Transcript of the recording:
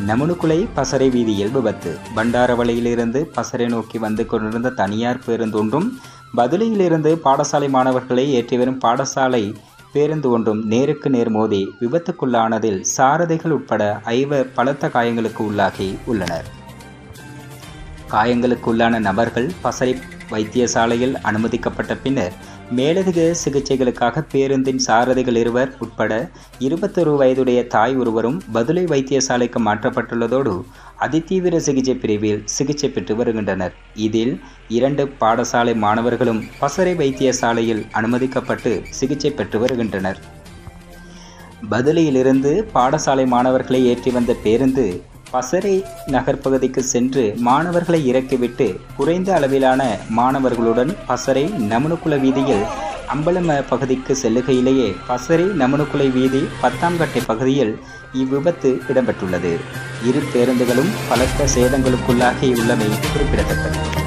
நமனுக்குலை பசறை வீதியில் விபத்து பண்டாரவளையிலிருந்து பசறை நோக்கி வந்து கொண்டிருந்த தனியார் பேருந்து ஒன்றும் பதுளையிலிருந்து பாடசாலை மாணவர்களை ஏற்றி வரும் பாடசாலை பேருந்து ஒன்றும் நேருக்கு நேர் மோதி விபத்துக்குள்ளானதில் சாரதிகள் உட்பட ஐவர் பலத்த காயங்களுக்கு உள்ளாகி உள்ளனர் காயங்களுக்குள்ளான நபர்கள் பசறை வைத்தியசாலையில் அனுமதிக்கப்பட்ட பின்னர் மேலதிக சிகிச்சைகளுக்காக பேருந்தின் சாரதிகள் இருவர் உட்பட இருபத்தொரு வயதுடைய தாய் ஒருவரும் பதுளை வைத்தியசாலைக்கு மாற்றப்பட்டுள்ளதோடு அதிதீவிர சிகிச்சை பிரிவில் சிகிச்சை பெற்று வருகின்றனர் இதில் இரண்டு பாடசாலை மாணவர்களும் பசறை வைத்தியசாலையில் அனுமதிக்கப்பட்டு சிகிச்சை பெற்று வருகின்றனர் பதுளையிலிருந்து பாடசாலை மாணவர்களை ஏற்றி வந்த பேருந்து பசறை நகர்ப்பகுதிக்கு சென்று மாணவர்களை இறக்கிவிட்டு குறைந்த அளவிலான மாணவர்களுடன் பசறை நமனுக்குல வீதியில் அம்பலம பகுதிக்கு செல்லுகையிலேயே பசறை நமனுக்குலை வீதி பத்தாம் கட்டை பகுதியில் இவ்விபத்து இடம்பெற்றுள்ளது இரு பேருந்துகளும் பலத்த சேதங்களுக்குள்ளாகியுள்ளமை குறிப்பிடத்தக்கது